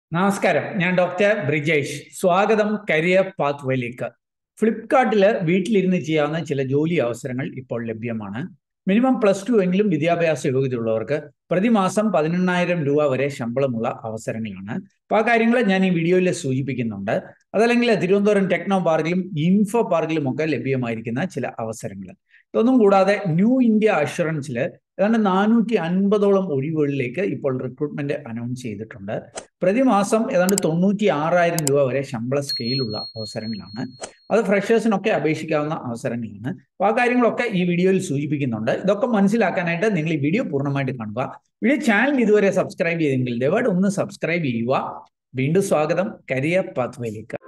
നമസ്കാരം ഞാൻ ഡോക്ടർ ബ്രിജേഷ് സ്വാഗതം കരിയർ പാത്വേയിലേക്ക് ഫ്ലിപ്കാർട്ടിൽ വീട്ടിലിരുന്ന് ചെയ്യാവുന്ന ചില ജോലി അവസരങ്ങൾ ഇപ്പോൾ ലഭ്യമാണ് മിനിമം പ്ലസ് ടു എങ്കിലും വിദ്യാഭ്യാസ യോഗ്യതയുള്ളവർക്ക് പ്രതിമാസം പതിനെണ്ണായിരം രൂപ വരെ ശമ്പളമുള്ള അവസരങ്ങളാണ് അപ്പോൾ ആ കാര്യങ്ങൾ ഞാൻ ഈ വീഡിയോയിൽ സൂചിപ്പിക്കുന്നുണ്ട് അതല്ലെങ്കിൽ തിരുവനന്തപുരം ടെക്നോ പാർക്കിലും ഇൻഫോ പാർക്കിലും ഒക്കെ ലഭ്യമായിരിക്കുന്ന ചില അവസരങ്ങൾ ഇതൊന്നും കൂടാതെ ന്യൂ ഇന്ത്യ അഷുറൻസിൽ ഏതാണ്ട് നാനൂറ്റി അൻപതോളം ഒഴിവുകളിലേക്ക് ഇപ്പോൾ റിക്രൂട്ട്മെന്റ് അനൗൺസ് ചെയ്തിട്ടുണ്ട് പ്രതിമാസം ഏതാണ്ട് തൊണ്ണൂറ്റി ആറായിരം രൂപ വരെ ശമ്പള സ്കെയിലുള്ള അവസരങ്ങളാണ് അത് ഫ്രഷേഴ്സിനൊക്കെ അപേക്ഷിക്കാവുന്ന അവസരങ്ങളാണ് അപ്പോൾ ആ കാര്യങ്ങളൊക്കെ ഈ വീഡിയോയിൽ സൂചിപ്പിക്കുന്നുണ്ട് ഇതൊക്കെ മനസ്സിലാക്കാനായിട്ട് നിങ്ങൾ ഈ വീഡിയോ പൂർണ്ണമായിട്ട് കാണുക വീഡിയോ ചാനൽ ഇതുവരെ സബ്സ്ക്രൈബ് ചെയ്തെങ്കിൽ ദയവായിട്ട് ഒന്ന് സബ്സ്ക്രൈബ് ചെയ്യുക വീണ്ടും സ്വാഗതം കരിയർ പാത്വേയിലേക്ക്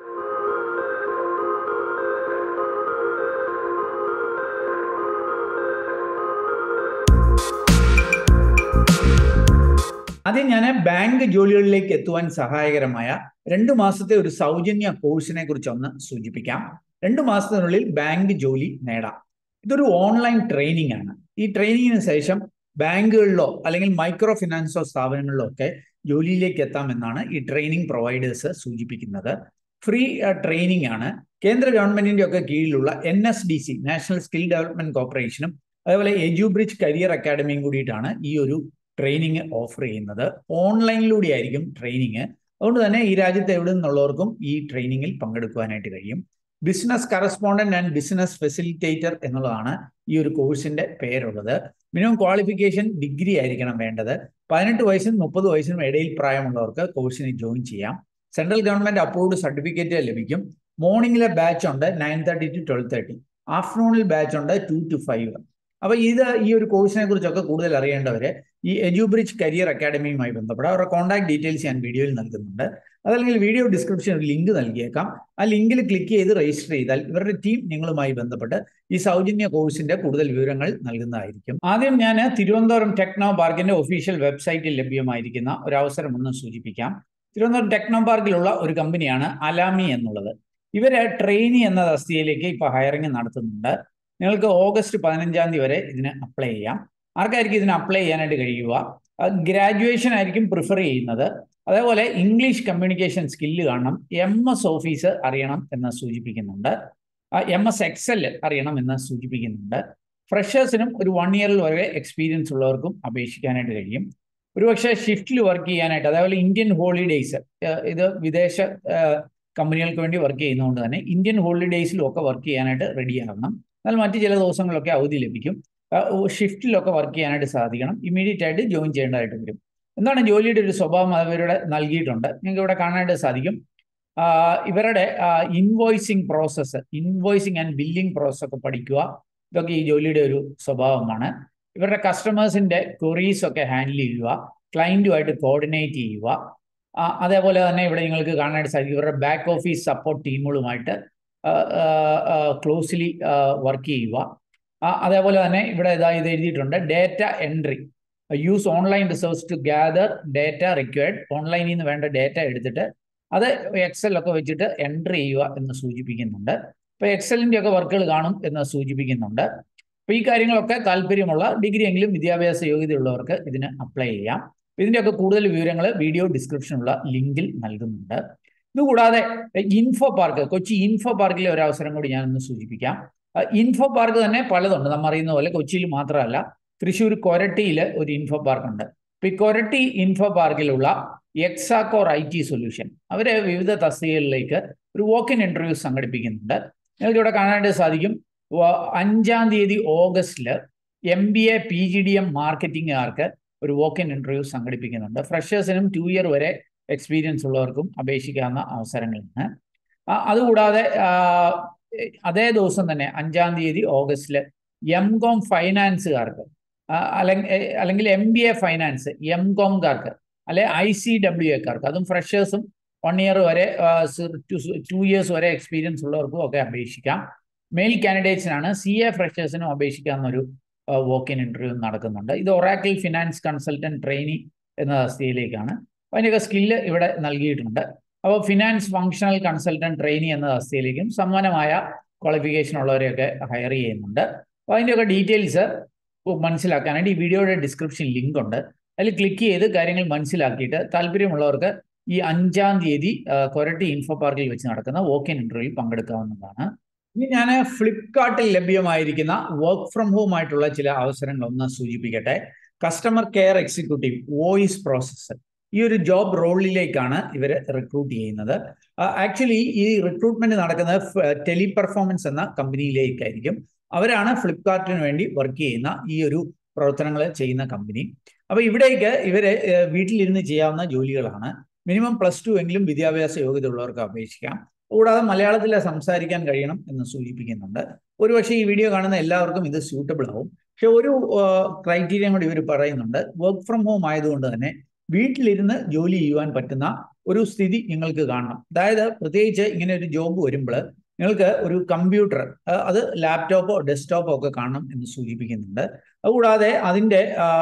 ആദ്യം ഞാൻ ബാങ്ക് ജോലികളിലേക്ക് എത്തുവാൻ സഹായകരമായ രണ്ട് മാസത്തെ ഒരു സൗജന്യ കോഴ്സിനെ കുറിച്ച് ഒന്ന് സൂചിപ്പിക്കാം രണ്ട് മാസത്തിനുള്ളിൽ ബാങ്ക് ജോലി നേടാം ഇതൊരു ഓൺലൈൻ ട്രെയിനിങ് ആണ് ഈ ട്രെയിനിങ്ങിന് ശേഷം ബാങ്കുകളിലോ അല്ലെങ്കിൽ മൈക്രോ ഫിനാൻസോ സ്ഥാപനങ്ങളിലോ ഒക്കെ ജോലിയിലേക്ക് എത്താമെന്നാണ് ഈ ട്രെയിനിങ് പ്രൊവൈഡേഴ്സ് സൂചിപ്പിക്കുന്നത് ഫ്രീ ട്രെയിനിങ് ആണ് കേന്ദ്ര ഗവൺമെന്റിന്റെ ഒക്കെ കീഴിലുള്ള N S D C national skill development കോർപ്പറേഷനും അതേപോലെ എജുബ്രിഡ്ജ് കരിയർ അക്കാഡമിയും കൂടിയിട്ടാണ് ഈ ഒരു ട്രെയിനിങ് ഓഫർ ചെയ്യുന്നത് ഓൺലൈനിലൂടെ ആയിരിക്കും ട്രെയിനിങ് അതുകൊണ്ട് തന്നെ ഈ രാജ്യത്ത് എവിടെ നിന്നുള്ളവർക്കും ഈ ട്രെയിനിങ്ങിൽ പങ്കെടുക്കുവാനായിട്ട് കഴിയും business correspondent and business facilitator എന്നുള്ളതാണ് ഈ ഒരു കോഴ്സിന്റെ പേരുള്ളത് മിനിമം ക്വാളിഫിക്കേഷൻ ഡിഗ്രി ആയിരിക്കണം വേണ്ടത് പതിനെട്ട് വയസ്സിനും മുപ്പത് വയസ്സിനും ഇടയിൽ പ്രായമുള്ളവർക്ക് കോഴ്സിന് ജോയിൻ ചെയ്യാം സെൻട്രൽ ഗവൺമെന്റ് അപ്രൂവ്ഡ് സർട്ടിഫിക്കറ്റ് ലഭിക്കും മോർണിംഗിലെ ബാച്ച് ഉണ്ട് nine thirty to twelve thirty ആഫ്റ്റർനൂണിൽ ബാച്ച് ഉണ്ട് ടു ടു ഫൈവ് അപ്പൊ ഇത് ഈ ഒരു കോഴ്സിനെ കുറിച്ചൊക്കെ കൂടുതൽ അറിയേണ്ടവര് ഈ എജുബ്രിഡ്ജ് കരിയർ അക്കാഡമിയുമായി ബന്ധപ്പെട്ട് അവരുടെ കോൺടാക്ട് ഡീറ്റെയിൽസ് ഞാൻ വീഡിയോയിൽ നൽകുന്നുണ്ട് അതല്ലെങ്കിൽ വീഡിയോ ഡിസ്ക്രിപ്ഷൻ ഒരു ലിങ്ക് നൽകിയേക്കാം ആ ലിങ്കിൽ ക്ലിക്ക് ചെയ്ത് രജിസ്റ്റർ ചെയ്താൽ ഇവരുടെ ടീം നിങ്ങളുമായി ബന്ധപ്പെട്ട് ഈ സൗജന്യ കോഴ്സിന്റെ കൂടുതൽ വിവരങ്ങൾ നൽകുന്നതായിരിക്കും ആദ്യം ഞാൻ തിരുവനന്തപുരം ടെക്നോ പാർക്കിന്റെ ഒഫീഷ്യൽ വെബ്സൈറ്റിൽ ലഭ്യമായിരിക്കുന്ന ഒരു അവസരം ഒന്ന് സൂചിപ്പിക്കാം തിരുവനന്തപുരം ടെക്നോ പാർക്കിലുള്ള ഒരു കമ്പനിയാണ് അലാമി എന്നുള്ളത് ഇവര് ട്രെയിനി എന്ന തസ്തികയിലേക്ക് ഇപ്പൊ ഹയറിംഗ് നടത്തുന്നുണ്ട് നിങ്ങൾക്ക് ഓഗസ്റ്റ് പതിനഞ്ചാം തീയതി വരെ ഇതിന് അപ്ലൈ ചെയ്യാം ആർക്കായിരിക്കും ഇതിന് അപ്ലൈ ചെയ്യാനായിട്ട് കഴിയുക ഗ്രാജുവേഷൻ ആയിരിക്കും പ്രിഫർ ചെയ്യുന്നത് അതേപോലെ ഇംഗ്ലീഷ് കമ്മ്യൂണിക്കേഷൻ സ്കില്ല് കാണണം എം എസ് ഓഫീസ് അറിയണം എന്ന് സൂചിപ്പിക്കുന്നുണ്ട് എം എസ് എക്സൽ അറിയണം എന്ന് സൂചിപ്പിക്കുന്നുണ്ട് ഫ്രഷേഴ്സിനും ഒരു വൺ ഇയറിൽ വരെ എക്സ്പീരിയൻസ് ഉള്ളവർക്കും അപേക്ഷിക്കാനായിട്ട് കഴിയും ഒരുപക്ഷെ ഷിഫ്റ്റിൽ വർക്ക് ചെയ്യാനായിട്ട് അതേപോലെ ഇന്ത്യൻ ഹോളിഡേയ്സ് ഇത് വിദേശ കമ്പനികൾക്ക് വേണ്ടി വർക്ക് ചെയ്യുന്നതുകൊണ്ട് തന്നെ ഇന്ത്യൻ ഹോളിഡേയ്സിലും ഒക്കെ വർക്ക് ചെയ്യാനായിട്ട് റെഡി ആകണം എന്നാൽ മറ്റു ചില ദിവസങ്ങളിലൊക്കെ അവധി ലഭിക്കും ഷിഫ്റ്റിലൊക്കെ വർക്ക് ചെയ്യാനായിട്ട് സാധിക്കണം ഇമീഡിയറ്റ് ആയിട്ട് ജോയിൻ ചെയ്യേണ്ടതായിട്ട് വരും എന്താണ് ജോലിയുടെ ഒരു സ്വഭാവം അവരുടെ നൽകിയിട്ടുണ്ട് നിങ്ങൾക്ക് ഇവിടെ കാണാനായിട്ട് സാധിക്കും ഇവരുടെ invoicing process invoicing and billing process ഒക്കെ പഠിക്കുക ഇതൊക്കെ ഈ ജോലിയുടെ ഒരു സ്വഭാവമാണ് ഇവരുടെ കസ്റ്റമേഴ്സിന്റെ ക്വറീസ് ഒക്കെ ഹാൻഡിൽ ചെയ്യുക ക്ലയൻറ്റുമായിട്ട് കോർഡിനേറ്റ് ചെയ്യുക അതേപോലെ തന്നെ ഇവിടെ നിങ്ങൾക്ക് കാണാനായിട്ട് സാധിക്കും ഇവരുടെ ബാക്ക് ഓഫീസ് സപ്പോർട്ട് ടീമുകളുമായിട്ട് ക്ലോസ്ലി വർക്ക് ചെയ്യുക അതേപോലെ തന്നെ ഇവിടെ ഇതാ ഇത് എഴുതിയിട്ടുണ്ട് data entry use online resource to gather data required ഓൺലൈനിൽ നിന്ന് വേണ്ട ഡേറ്റ എടുത്തിട്ട് അത് എക്സലൊക്കെ വെച്ചിട്ട് എൻട്രി ചെയ്യുക എന്ന് സൂചിപ്പിക്കുന്നുണ്ട് ഇപ്പോൾ എക്സലിൻ്റെ ഒക്കെ വർക്കുകൾ കാണും എന്ന് സൂചിപ്പിക്കുന്നുണ്ട് അപ്പോൾ ഈ കാര്യങ്ങളൊക്കെ താല്പര്യമുള്ള ഡിഗ്രി എങ്കിലും വിദ്യാഭ്യാസ യോഗ്യതയുള്ളവർക്ക് ഇതിന് അപ്ലൈ ചെയ്യാം ഇതിൻ്റെയൊക്കെ കൂടുതൽ വിവരങ്ങൾ വീഡിയോ ഡിസ്ക്രിപ്ഷനുള്ള ലിങ്കിൽ നൽകുന്നുണ്ട് ഇതുകൂടാതെ ഇൻഫോ പാർക്ക് കൊച്ചി ഇൻഫോ പാർക്കിലെ ഒരു അവസരം കൂടി ഞാനൊന്ന് സൂചിപ്പിക്കാം ഇൻഫോ പാർക്ക് തന്നെ പലതുണ്ട് നമ്മൾ അറിയുന്ന പോലെ കൊച്ചിയിൽ മാത്രമല്ല തൃശ്ശൂർ കൊരട്ടിയിൽ ഒരു ഇൻഫോ പാർക്ക് ഉണ്ട് ഇപ്പം ഈ കൊരട്ടി ഇൻഫോ പാർക്കിലുള്ള എക്സാക്കോർ ഐ ടി സൊല്യൂഷൻ അവരെ വിവിധ തസ്തികകളിലേക്ക് ഒരു വോക്ക് ഇൻ ഇന്റർവ്യൂ സംഘടിപ്പിക്കുന്നുണ്ട് നിങ്ങൾക്ക് ഇവിടെ കാണാനായിട്ട് സാധിക്കും അഞ്ചാം തീയതി ഓഗസ്റ്റിൽ M B A P G D M മാർക്കറ്റിംഗുകാർക്ക് ഒരു വോക്ക് ഇൻ ഇന്റർവ്യൂ സംഘടിപ്പിക്കുന്നുണ്ട് ഫ്രഷേഴ്സിനും ടു ഇയർ വരെ എക്സ്പീരിയൻസ് ഉള്ളവർക്കും അപേക്ഷിക്കാവുന്ന അവസരങ്ങളാണ് അതുകൂടാതെ അതേ ദിവസം തന്നെ അഞ്ചാം തീയതി ഓഗസ്റ്റിൽ എം കോം ഫൈനാൻസുകാർക്ക് അല്ലെങ്കിൽ അല്ലെങ്കിൽ M B A finance M കോംകാർക്ക് അല്ലെ ഐ സി ഡബ്ല്യു എക്കാർക്ക് അതും ഫ്രഷേഴ്സും വൺ ഇയർ വരെ ടു ഇയേഴ്സ് വരെ എക്സ്പീരിയൻസ് ഉള്ളവർക്കും ഒക്കെ അപേക്ഷിക്കാം മെയിൽ കാൻഡിഡേറ്റ്സിനാണ് സി എ ഫ്രഷേഴ്സിനും അപേക്ഷിക്കാവുന്നൊരു വോക്ക് ഇൻ ഇന്റർവ്യൂ നടക്കുന്നുണ്ട് ഇത് ഒറാക്കിൾ ഫിനാൻസ് കൺസൾട്ടന്റ് ട്രെയിനി എന്ന തസ്തികയിലേക്കാണ് അതിൻ്റെയൊക്കെ സ്കില്ല് ഇവിടെ നൽകിയിട്ടുണ്ട് അപ്പോൾ ഫിനാൻസ് ഫങ്ഷണൽ കൺസൾട്ടന്റ് ട്രെയിനി എന്ന തസ്തികയിലേക്കും സമാനമായ ക്വാളിഫിക്കേഷൻ ഉള്ളവരെയൊക്കെ ഹയർ ചെയ്യുന്നുണ്ട് അപ്പോൾ അതിൻ്റെയൊക്കെ ഡീറ്റെയിൽസ് മനസ്സിലാക്കാനായിട്ട് ഈ വീഡിയോയുടെ ഡിസ്ക്രിപ്ഷൻ ലിങ്ക് ഉണ്ട് അതിൽ ക്ലിക്ക് ചെയ്ത് കാര്യങ്ങൾ മനസ്സിലാക്കിയിട്ട് താല്പര്യമുള്ളവർക്ക് ഈ അഞ്ചാം തീയതി കൊരട്ടി ഇൻഫോ പാർക്കിൽ വെച്ച് നടക്കുന്ന വോക്ക് ഇൻ ഇന്റർവ്യൂവിൽ പങ്കെടുക്കാവുന്നതാണ് ഇനി ഞാൻ ഫ്ലിപ്കാർട്ടിൽ ലഭ്യമായിരിക്കുന്ന വർക്ക് ഫ്രം ഹോം ആയിട്ടുള്ള ചില അവസരങ്ങൾ ഒന്ന് സൂചിപ്പിക്കട്ടെ customer care executive voice processor ഈ ഒരു ജോബ് റോളിലേക്കാണ് ഇവർ റിക്രൂട്ട് ചെയ്യുന്നത് ആക്ച്വലി ഈ റിക്രൂട്ട്മെന്റ് നടക്കുന്നത് ടെലി പെർഫോമൻസ് എന്ന കമ്പനിയിലേക്കായിരിക്കും അവരാണ് ഫ്ലിപ്കാർട്ടിന് വേണ്ടി വർക്ക് ചെയ്യുന്ന ഈ ഒരു പ്രവർത്തനങ്ങൾ ചെയ്യുന്ന കമ്പനി അപ്പൊ ഇവിടേക്ക് ഇവര് വീട്ടിലിരുന്ന് ചെയ്യാവുന്ന ജോലികളാണ് മിനിമം പ്ലസ് ടു എങ്കിലും വിദ്യാഭ്യാസ യോഗ്യത ഉള്ളവർക്ക് അപേക്ഷിക്കാം കൂടാതെ മലയാളത്തിൽ സംസാരിക്കാൻ കഴിയണം എന്ന് സൂചിപ്പിക്കുന്നുണ്ട് ഒരുപക്ഷെ ഈ വീഡിയോ കാണുന്ന എല്ലാവർക്കും ഇത് സ്യൂട്ടബിൾ ആവും പക്ഷെ ഒരു ക്രൈറ്റീരിയ കൂടി ഇവർ പറയുന്നുണ്ട് വർക്ക് ഫ്രം ഹോം ആയതുകൊണ്ട് തന്നെ വീട്ടിലിരുന്ന് ജോലി ചെയ്യുവാൻ പറ്റുന്ന ഒരു സ്ഥിതി നിങ്ങൾക്ക് കാണണം അതായത് പ്രത്യേകിച്ച് ഇങ്ങനെ ഒരു ജോബ് വരുമ്പോൾ നിങ്ങൾക്ക് ഒരു കമ്പ്യൂട്ടർ അത് ലാപ്ടോപ്പോ ഡെസ്ക്ടോപ്പോ ഒക്കെ കാണണം എന്ന് സൂചിപ്പിക്കുന്നുണ്ട് അതുകൂടാതെ അതിൻ്റെ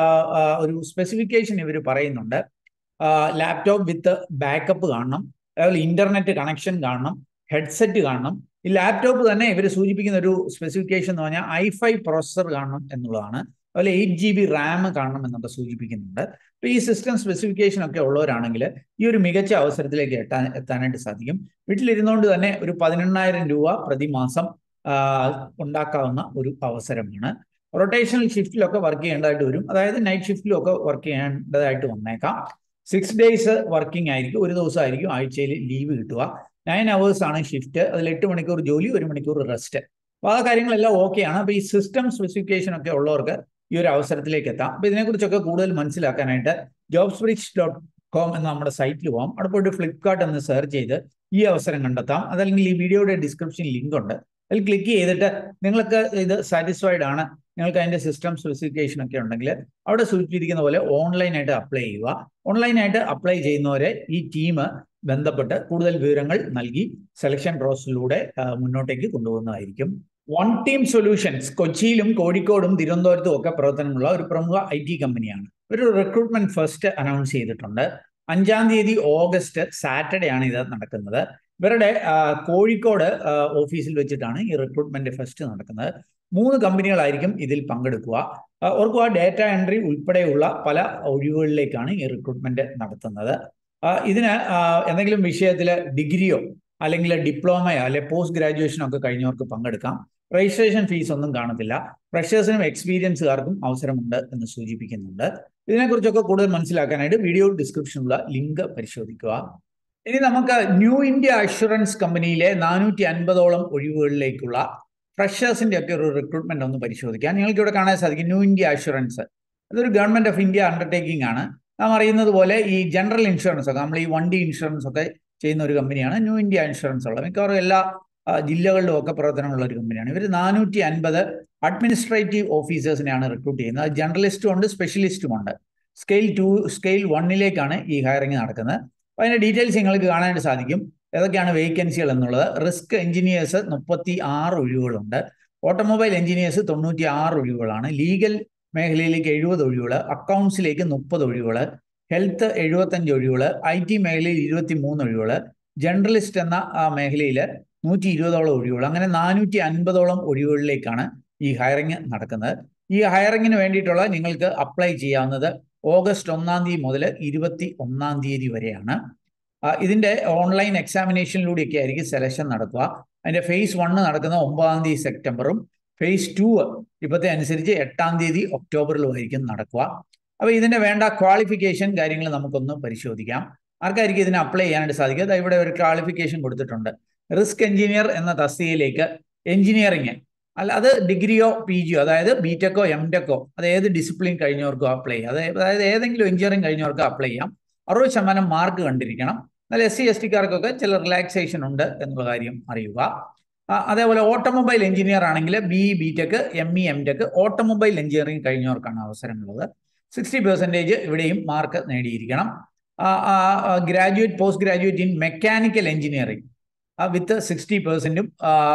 ഒരു സ്പെസിഫിക്കേഷൻ ഇവർ പറയുന്നുണ്ട് ലാപ്ടോപ്പ് വിത്ത് ബാക്കപ്പ് കാണണം അതുപോലെ ഇന്റർനെറ്റ് കണക്ഷൻ കാണണം ഹെഡ്സെറ്റ് കാണണം ഈ ലാപ്ടോപ്പ് തന്നെ ഇവർ സൂചിപ്പിക്കുന്ന ഒരു സ്പെസിഫിക്കേഷൻ എന്ന് പറഞ്ഞാൽ ഐ ഫൈവ് പ്രോസസ്സർ കാണണം എന്നുള്ളതാണ് അതുപോലെ എയ്റ്റ് ജി ബി റാം കാണണം എന്നൊക്കെ സൂചിപ്പിക്കുന്നുണ്ട് അപ്പോൾ ഈ സിസ്റ്റം സ്പെസിഫിക്കേഷൻ ഒക്കെ ഉള്ളവരാണെങ്കിൽ ഈ ഒരു മികച്ച അവസരത്തിലേക്ക് എത്താൻ എത്താനായിട്ട് സാധിക്കും വീട്ടിലിരുന്നുകൊണ്ട് തന്നെ ഒരു പതിനെണ്ണായിരം രൂപ പ്രതിമാസം ഉണ്ടാക്കാവുന്ന ഒരു അവസരമാണ് റൊട്ടേഷണൽ ഷിഫ്റ്റിലൊക്കെ വർക്ക് ചെയ്യേണ്ടതായിട്ട് വരും അതായത് നൈറ്റ് ഷിഫ്റ്റിലും ഒക്കെ വർക്ക് ചെയ്യേണ്ടതായിട്ട് വന്നേക്കാം സിക്സ് ഡേയ്സ് വർക്കിംഗ് ആയിരിക്കും ഒരു ദിവസമായിരിക്കും ആഴ്ചയിൽ ലീവ് കിട്ടുക നയൻ അവേഴ്സ് ആണ് ഷിഫ്റ്റ് അതിൽ എട്ട് മണിക്കൂർ ജോലി ഒരു മണിക്കൂർ റെസ്റ്റ് അപ്പോൾ ആ കാര്യങ്ങളെല്ലാം ഓക്കെയാണ് അപ്പോൾ ഈ സിസ്റ്റം സ്പെസിഫിക്കേഷൻ ഒക്കെ ഉള്ളവർക്ക് ഈ ഒരു അവസരത്തിലേക്ക് എത്താം അപ്പോൾ ഇതിനെക്കുറിച്ചൊക്കെ കൂടുതൽ മനസ്സിലാക്കാനായിട്ട് ജോബ്സ് ബ്രിക്സ് ഡോട്ട് കോം എന്ന നമ്മുടെ സൈറ്റിൽ പോകാം അവിടെ പോയിട്ട് ഫ്ലിപ്കാർട്ട് എന്ന് സെർച്ച് ചെയ്ത് ഈ അവസരം കണ്ടെത്താം അതല്ലെങ്കിൽ ഈ വീഡിയോയുടെ ഡിസ്ക്രിപ്ഷൻ ലിങ്ക് ഉണ്ട് അതിൽ ക്ലിക്ക് ചെയ്തിട്ട് നിങ്ങൾക്ക് ഇത് സാറ്റിസ്ഫൈഡ് ആണ് നിങ്ങൾക്ക് അതിന്റെ സിസ്റ്റം സ്പെസിഫിക്കേഷൻ ഒക്കെ ഉണ്ടെങ്കിൽ അവിടെ സൂചിപ്പിച്ചിരിക്കുന്ന പോലെ ഓൺലൈനായിട്ട് അപ്ലൈ ചെയ്യുക ഓൺലൈനായിട്ട് അപ്ലൈ ചെയ്യുന്നവരെ ഈ ടീം ബന്ധപ്പെട്ട് കൂടുതൽ വിവരങ്ങൾ നൽകി സെലക്ഷൻ പ്രോസസ്സിലൂടെ മുന്നോട്ടേക്ക് കൊണ്ടുപോകുന്നതായിരിക്കും വൺ ടീം സൊല്യൂഷൻസ് കൊച്ചിയിലും കോഴിക്കോടും തിരുവനന്തപുരത്തും ഒക്കെ പ്രവർത്തനമുള്ള ഒരു പ്രമുഖ ഐ ടി കമ്പനിയാണ് ഒരു റിക്രൂട്ട്മെന്റ് ഫസ്റ്റ് അനൗൺസ് ചെയ്തിട്ടുണ്ട് അഞ്ചാം തീയതി ഓഗസ്റ്റ് സാറ്റർഡേ ആണ് ഇത് നടക്കുന്നത് ഇവരുടെ കോഴിക്കോട് ഓഫീസിൽ വെച്ചിട്ടാണ് ഈ റിക്രൂട്ട്മെന്റ് ഫസ്റ്റ് നടക്കുന്നത് മൂന്ന് കമ്പനികളായിരിക്കും ഇതിൽ പങ്കെടുക്കുക ഓർക്കുക ഡേറ്റ എൻട്രി ഉൾപ്പെടെയുള്ള പല ഒഴിവുകളിലേക്കാണ് ഈ റിക്രൂട്ട്മെന്റ് നടത്തുന്നത് ഇതിന് എന്തെങ്കിലും വിഷയത്തിൽ ഡിഗ്രിയോ അല്ലെങ്കിൽ ഡിപ്ലോമയോ അല്ലെ പോസ്റ്റ് ഗ്രാജുവേഷനോ ഒക്കെ കഴിഞ്ഞവർക്ക് പങ്കെടുക്കാം രജിസ്ട്രേഷൻ ഫീസ് ഒന്നും കാണത്തില്ല ഫ്രഷേഴ്സിനും എക്സ്പീരിയൻസുകാർക്കും അവസരമുണ്ട് എന്ന് സൂചിപ്പിക്കുന്നുണ്ട് ഇതിനെക്കുറിച്ചൊക്കെ കൂടുതൽ മനസ്സിലാക്കാനായിട്ട് വീഡിയോ ഡിസ്ക്രിപ്ഷനിലുള്ള ലിങ്ക് പരിശോധിക്കുക ഇനി നമുക്ക് ന്യൂ ഇന്ത്യ അഷുറൻസ് കമ്പനിയിലെ നാനൂറ്റി അൻപതോളം ഒഴിവുകളിലേക്കുള്ള ഫ്രഷേഴ്സിന്റെ ഒക്കെ ഒരു റിക്രൂട്ട്മെന്റ് ഒന്ന് പരിശോധിക്കാം നിങ്ങൾക്ക് ഇവിടെ കാണാൻ സാധിക്കും ന്യൂ ഇന്ത്യ അഷുറൻസ് അതൊരു ഗവൺമെന്റ് ഓഫ് ഇന്ത്യ അണ്ടർടേക്കിംഗ് ആണ് നാം അറിയുന്നത് പോലെ ഈ ജനറൽ ഇൻഷുറൻസ് ഒക്കെ നമ്മൾ ഈ വണ്ടി ഇൻഷുറൻസ് ഒക്കെ ചെയ്യുന്ന ഒരു കമ്പനിയാണ് ന്യൂ ഇന്ത്യ ഇൻഷുറൻസ് ഉള്ളത് മിക്കവാറും എല്ലാ ജില്ലകളിലും ഒക്കെ പ്രവർത്തനമുള്ള ഒരു കമ്പനിയാണ് ഇവർ നാനൂറ്റി അൻപത് അഡ്മിനിസ്ട്രേറ്റീവ് ഓഫീസേഴ്സിനെയാണ് റിക്രൂട്ട് ചെയ്യുന്നത് ജനറലിസ്റ്റും ഉണ്ട് സ്പെഷ്യലിസ്റ്റും ഉണ്ട് സ്കെയിൽ ടു സ്കെയിൽ വണ്ണിലേക്കാണ് ഈ ഹയറിംഗ് നടക്കുന്നത് അപ്പോൾ അതിൻ്റെ ഡീറ്റെയിൽസ് നിങ്ങൾക്ക് കാണാനായിട്ട് സാധിക്കും ഏതൊക്കെയാണ് വേക്കൻസികൾ എന്നുള്ളത് റിസ്ക് എഞ്ചിനീയേഴ്സ് മുപ്പത്തി ആറ് ഒഴിവുകളുണ്ട് ഓട്ടോമൊബൈൽ എഞ്ചിനീയേഴ്സ് തൊണ്ണൂറ്റി ആറ് ഒഴിവുകളാണ് ലീഗൽ മേഖലയിലേക്ക് എഴുപത് ഒഴിവുകൾ അക്കൗണ്ട്സിലേക്ക് മുപ്പത് ഒഴിവുകൾ ഹെൽത്ത് എഴുപത്തഞ്ച് ഒഴിവുകൾ ഐ ടി മേഖലയിൽ ഇരുപത്തി മൂന്ന് ഒഴിവുകൾ ജേർണലിസ്റ്റ് എന്ന ആ മേഖലയിൽ നൂറ്റി ഇരുപതോളം ഒഴിവുകൾ അങ്ങനെ നാനൂറ്റി അൻപതോളം ഒഴിവുകളിലേക്കാണ് ഈ ഹയറിംഗ് നടക്കുന്നത് ഈ ഹയറിങ്ങിന് വേണ്ടിയിട്ടുള്ള നിങ്ങൾക്ക് അപ്ലൈ ചെയ്യാവുന്നത് ഓഗസ്റ്റ് ഒന്നാം തീയതി മുതൽ ഇരുപത്തി ഒന്നാം തീയതി വരെയാണ് ഇതിന്റെ ഓൺലൈൻ എക്സാമിനേഷനിലൂടെയൊക്കെ ആയിരിക്കും സെലക്ഷൻ നടക്കുക അതിന്റെ ഫേസ് വണ്ണ് നടക്കുന്ന ഒമ്പതാം തീയതി സെപ്റ്റംബറും ഫേസ് ടു ഇപ്പോഴത്തെ അനുസരിച്ച് എട്ടാം തീയതി ഒക്ടോബറിലും ആയിരിക്കും നടക്കുക അപ്പോൾ ഇതിന്റെ വേണ്ട ക്വാളിഫിക്കേഷൻ കാര്യങ്ങൾ നമുക്കൊന്ന് പരിശോധിക്കാം ആർക്കായിരിക്കും ഇതിന് അപ്ലൈ ചെയ്യാനായിട്ട് സാധിക്കുക ഇവിടെ ഒരു ക്വാളിഫിക്കേഷൻ കൊടുത്തിട്ടുണ്ട് റിസ്ക് എഞ്ചിനീയർ എന്ന തസ്തികയിലേക്ക് എഞ്ചിനീയറിംഗ് അല്ല അത് ഡിഗ്രിയോ പി ജിയോ അതായത് ബി ടെക്കോ എം ടെക്കോ അത് ഏത് ഡിസിപ്ലിൻ കഴിഞ്ഞവർക്കോ അപ്ലൈ ചെയ്യാം അതായത് ഏതെങ്കിലും എഞ്ചിനീയറിംഗ് കഴിഞ്ഞവർക്ക് അപ്ലൈ ചെയ്യാം അറുപത് ശതമാനം മാർക്ക് കണ്ടിരിക്കണം എന്നാൽ എസ് സി എസ് ടിക്കാർക്കൊക്കെ ചില റിലാക്സേഷൻ ഉണ്ട് എന്നുള്ള കാര്യം അറിയുക അതേപോലെ ഓട്ടോമൊബൈൽ എഞ്ചിനീയർ ആണെങ്കിൽ B E B tech M E M tech automobile engineering കഴിഞ്ഞവർക്കാണ് അവസരമുള്ളത് സിക്സ്റ്റി പെർസെൻറ്റേജ് ഇവിടെയും മാർക്ക് നേടിയിരിക്കണം graduate post graduate in mechanical engineering with sixty പെർസെൻറ്റും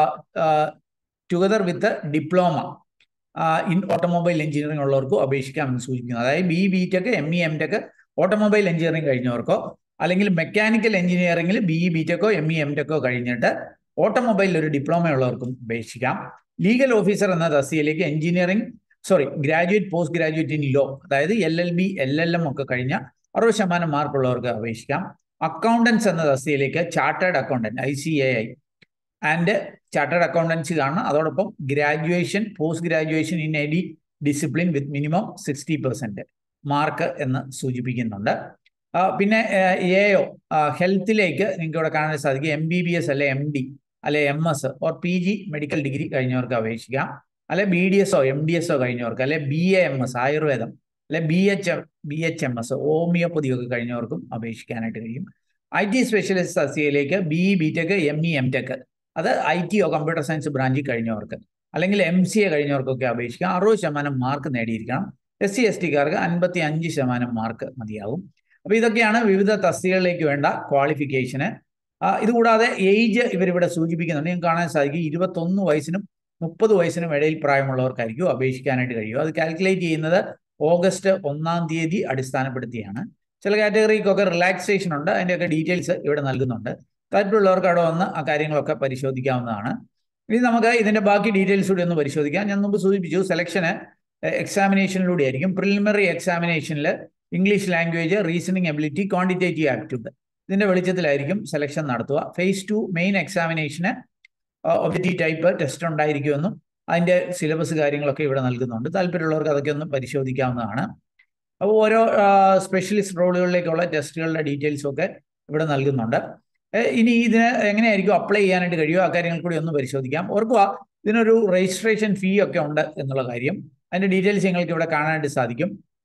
together with diploma in automobile engineering ഉള്ളവർക്കും അപേക്ഷിക്കാമെന്ന് സൂചിപ്പിക്കുന്നു അതായത് B B tech M E M tech automobile engineering കഴിഞ്ഞവർക്കോ അല്ലെങ്കിൽ മെക്കാനിക്കൽ എഞ്ചിനീയറിംഗിൽ ബി ഇ ബി ടെക്കോ എം ഇ എം ടെക്കോ കഴിഞ്ഞിട്ട് ഓട്ടോമൊബൈലിൽ ഒരു ഡിപ്ലോമ ഉള്ളവർക്കും അപേക്ഷിക്കാം ലീഗൽ ഓഫീസർ എന്ന തസ്തികയിലേക്ക് engineering sorry graduate post graduate in law അതായത് L L B L L M ഒക്കെ കഴിഞ്ഞ അറുപത് ശതമാനം മാർക്കുള്ളവർക്ക് അപേക്ഷിക്കാം അക്കൗണ്ടൻസ് എന്ന തസ്തികയിലേക്ക് chartered accountant I C A I and chartered accountancy കാണണം അതോടൊപ്പം graduation post graduation in any discipline with minimum sixty percent mark എന്ന് സൂചിപ്പിക്കുന്നുണ്ട് പിന്നെ എയോ ഹെൽത്തിലേക്ക് നിങ്ങൾക്ക് ഇവിടെ കാണാൻ സാധിക്കും എം ബി ബി എസ് അല്ലെ എം ഡി അല്ലെ M S or P G medical degree കഴിഞ്ഞവർക്ക് അപേക്ഷിക്കാം അല്ലെ ബി ഡി എസോ എം ഡി എസോ കഴിഞ്ഞവർക്ക് അല്ലെ ബി എ എം എസ് ആയുർവേദം അല്ലെ B H B H M S homoeopathy ഒക്കെ കഴിഞ്ഞവർക്കും അപേക്ഷിക്കാനായിട്ട് കഴിയും ഐ ടി സ്പെഷ്യലിസ്റ്റ് തസ്തികയിലേക്ക് B E B tech M E M tech അത് ഐ ടിയോ കമ്പ്യൂട്ടർ സയൻസ് ബ്രാഞ്ചിൽ കഴിഞ്ഞവർക്ക് അല്ലെങ്കിൽ എം സി എ കഴിഞ്ഞവർക്കൊക്കെ അപേക്ഷിക്കാം അറുപത് ശതമാനം മാർക്ക് നേടിയിരിക്കണം എസ് സി എസ് ടിക്കാർക്ക് അൻപത്തി അഞ്ച് ശതമാനം മാർക്ക് മതിയാകും അപ്പോൾ ഇതൊക്കെയാണ് വിവിധ തസ്തികകളിലേക്ക് വേണ്ട ക്വാളിഫിക്കേഷന് ഇതുകൂടാതെ ഏജ് ഇവരിവിടെ സൂചിപ്പിക്കുന്നുണ്ട് നിങ്ങൾക്ക് കാണാൻ സാധിക്കും ഇരുപത്തൊന്ന് വയസ്സിനും മുപ്പത് വയസ്സിനും ഇടയിൽ പ്രായമുള്ളവർക്കായിരിക്കും അപേക്ഷിക്കാനായിട്ട് കഴിയും അത് കാൽക്കുലേറ്റ് ചെയ്യുന്നത് ഓഗസ്റ്റ് ഒന്നാം തീയതി അടിസ്ഥാനപ്പെടുത്തിയാണ് ചില കാറ്റഗറിക്കൊക്കെ റിലാക്സേഷൻ ഉണ്ട് അതിൻ്റെയൊക്കെ ഡീറ്റെയിൽസ് ഇവിടെ നൽകുന്നുണ്ട് താല്പര്യമുള്ളവർക്ക് അവിടെ വന്ന് ആ കാര്യങ്ങളൊക്കെ പരിശോധിക്കാവുന്നതാണ് ഇനി നമുക്ക് ഇതിന്റെ ബാക്കി ഡീറ്റെയിൽസ് കൂടി ഒന്ന് പരിശോധിക്കാം ഞാൻ മുമ്പ് സൂചിപ്പിച്ചു സെലക്ഷന് എക്സാമിനേഷനിലൂടെ ആയിരിക്കും പ്രിലിമിനറി എക്സാമിനേഷനിൽ English language reasoning ability quantitative aptitude ഇതിന്റെ വെളിച്ചത്തിലായിരിക്കും സെലക്ഷൻ നടത്തുക ഫേസ് ടു മെയിൻ എക്സാമിനേഷന് ഒബ്ജക്റ്റീവ് ടൈപ്പ് ടെസ്റ്റ് ഉണ്ടായിരിക്കുമെന്നും അതിന്റെ സിലബസ് കാര്യങ്ങളൊക്കെ ഇവിടെ നൽകുന്നുണ്ട് താല്പര്യമുള്ളവർക്ക് അതൊക്കെ ഒന്ന് പരിശോധിക്കാവുന്നതാണ് അപ്പോൾ ഓരോ സ്പെഷ്യലിസ്റ്റ് റോളുകളിലേക്കുള്ള ടെസ്റ്റുകളുടെ ഡീറ്റെയിൽസും ഒക്കെ ഇവിടെ നൽകുന്നുണ്ട് ഇനി ഇതിന് എങ്ങനെയായിരിക്കും അപ്ലൈ ചെയ്യാനായിട്ട് കഴിയുമോ ആ കാര്യങ്ങൾ കൂടി ഒന്ന് പരിശോധിക്കാം ഓർക്കുക ഇതിനൊരു രജിസ്ട്രേഷൻ ഫീ ഒക്കെ ഉണ്ട് എന്നുള്ള കാര്യം അതിന്റെ ഡീറ്റെയിൽസ് നിങ്ങൾക്ക് ഇവിടെ കാണാനായിട്ട് സാധിക്കും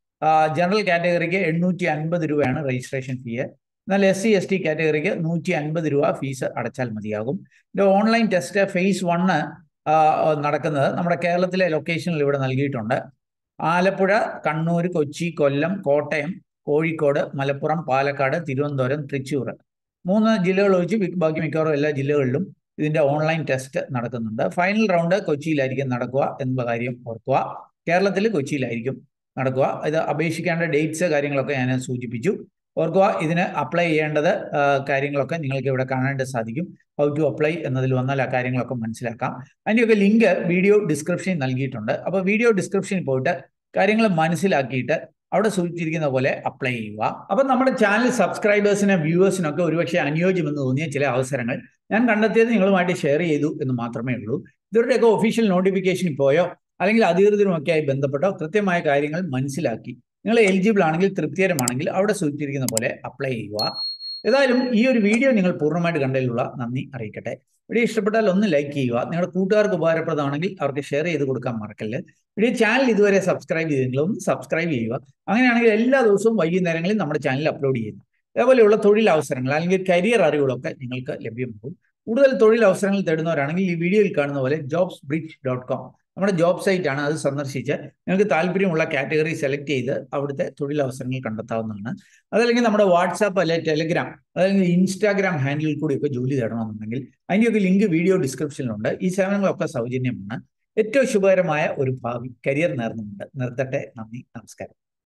ജനറൽ കാറ്റഗറിക്ക് എണ്ണൂറ്റി അൻപത് രൂപയാണ് രജിസ്ട്രേഷൻ ഫീ എന്നാൽ എസ് സി എസ് ടി കാറ്റഗറിക്ക് നൂറ്റി അൻപത് രൂപ ഫീസ് അടച്ചാൽ മതിയാകും ഇത് ഓൺലൈൻ ടെസ്റ്റ് ഫേസ് വണ്ണ് നടക്കുന്നത് നമ്മുടെ കേരളത്തിലെ ലൊക്കേഷനിൽ ഇവിടെ നൽകിയിട്ടുണ്ട് ആലപ്പുഴ കണ്ണൂർ കൊച്ചി കൊല്ലം കോട്ടയം കോഴിക്കോട് മലപ്പുറം പാലക്കാട് തിരുവനന്തപുരം തൃശ്ശൂർ മൂന്ന് ജില്ലകൾ ഒഴിച്ച് ബാക്കി മിക്കവാറും എല്ലാ ജില്ലകളിലും ഇതിന്റെ ഓൺലൈൻ ടെസ്റ്റ് നടക്കുന്നുണ്ട് ഫൈനൽ റൗണ്ട് കൊച്ചിയിലായിരിക്കും നടക്കുക എന്നുള്ള കാര്യം ഓർക്കുക കേരളത്തിൽ കൊച്ചിയിലായിരിക്കും നടക്കുക ഇത് അപേക്ഷിക്കേണ്ട ഡേറ്റ്സ് കാര്യങ്ങളൊക്കെ ഞാൻ സൂചിപ്പിച്ചു ഓർക്കുക ഇതിന് അപ്ലൈ ചെയ്യേണ്ടത് കാര്യങ്ങളൊക്കെ നിങ്ങൾക്ക് ഇവിടെ കാണാനായിട്ട് സാധിക്കും ഹൗ ടു അപ്ലൈ എന്നതിൽ വന്നാൽ ആ കാര്യങ്ങളൊക്കെ മനസ്സിലാക്കാം അതിൻ്റെയൊക്കെ ലിങ്ക് വീഡിയോ ഡിസ്ക്രിപ്ഷനിൽ നൽകിയിട്ടുണ്ട് അപ്പോൾ വീഡിയോ ഡിസ്ക്രിപ്ഷനിൽ പോയിട്ട് കാര്യങ്ങൾ മനസ്സിലാക്കിയിട്ട് അവിടെ സൂചിച്ചിരിക്കുന്ന പോലെ അപ്ലൈ ചെയ്യുക അപ്പം നമ്മുടെ ചാനൽ സബ്സ്ക്രൈബേഴ്സിനും വ്യൂവേഴ്സിനൊക്കെ ഒരുപക്ഷെ അനുയോജ്യമെന്ന് തോന്നിയ ചില അവസരങ്ങൾ ഞാൻ കണ്ടെത്തിയത് നിങ്ങളുമായിട്ട് ഷെയർ ചെയ്തു എന്ന് മാത്രമേ ഉള്ളൂ ഇവരുടെയൊക്കെ ഒഫീഷ്യൽ നോട്ടിഫിക്കേഷനിൽ പോയോ അല്ലെങ്കിൽ അധികൃതരുമൊക്കെ ആയി ബന്ധപ്പെട്ടോ കൃത്യമായ കാര്യങ്ങൾ മനസ്സിലാക്കി നിങ്ങൾ എലിജിബിൾ ആണെങ്കിൽ തൃപ്തികരമാണെങ്കിൽ അവിടെ സൂചിച്ചിരിക്കുന്ന പോലെ അപ്ലൈ ചെയ്യുക ഏതായാലും ഈ ഒരു വീഡിയോ നിങ്ങൾ പൂർണ്ണമായിട്ട് കണ്ടതിലുള്ള നന്ദി അറിയിക്കട്ടെ വീഡിയോ ഇഷ്ടപ്പെട്ടാൽ ഒന്ന് ലൈക്ക് ചെയ്യുക നിങ്ങളുടെ കൂട്ടുകാർക്ക് ഉപകാരപ്രദമാണെങ്കിൽ അവർക്ക് ഷെയർ ചെയ്ത് കൊടുക്കാൻ മറക്കല്ല് വീഡിയോ ചാനൽ ഇതുവരെ സബ്സ്ക്രൈബ് ചെയ്തെങ്കിൽ ഒന്ന് സബ്സ്ക്രൈബ് ചെയ്യുക അങ്ങനെയാണെങ്കിൽ എല്ലാ ദിവസവും വൈകുന്നേരങ്ങളിൽ നമ്മുടെ ചാനൽ അപ്ലോഡ് ചെയ്യുന്നു അതേപോലെയുള്ള തൊഴിലവസരങ്ങൾ അല്ലെങ്കിൽ കരിയർ അറിവുകളൊക്കെ നിങ്ങൾക്ക് ലഭ്യമാകും കൂടുതൽ തൊഴിലവസരങ്ങൾ തേടുന്നവരാണെങ്കിൽ ഈ വീഡിയോയിൽ കാണുന്ന പോലെ ജോബ്സ് ബ്രിഡ്ജ് ഡോട്ട് കോം നമ്മുടെ ജോബ് സൈറ്റ് ആണ് അത് സന്ദർശിച്ച് നിങ്ങൾക്ക് താല്പര്യമുള്ള കാറ്റഗറി സെലക്ട് ചെയ്ത് അവിടുത്തെ തൊഴിലവസരങ്ങൾ കണ്ടെത്താവുന്നതാണ് അതല്ലെങ്കിൽ നമ്മുടെ വാട്സാപ്പ് അല്ലെ ടെലിഗ്രാം അതല്ലെങ്കിൽ ഇൻസ്റ്റാഗ്രാം ഹാൻഡിൽ കൂടിയൊക്കെ ജോലി തേടണമെന്നുണ്ടെങ്കിൽ അതിൻ്റെയൊക്കെ ലിങ്ക് വീഡിയോ ഡിസ്ക്രിപ്ഷനിലുണ്ട് ഈ സേവനങ്ങളൊക്കെ സൗജന്യമാണ് ഏറ്റവും ശുഭകരമായ ഒരു ഭാവി കരിയർ നേർന്നുണ്ട് നിർത്തട്ടെ നന്ദി നമസ്കാരം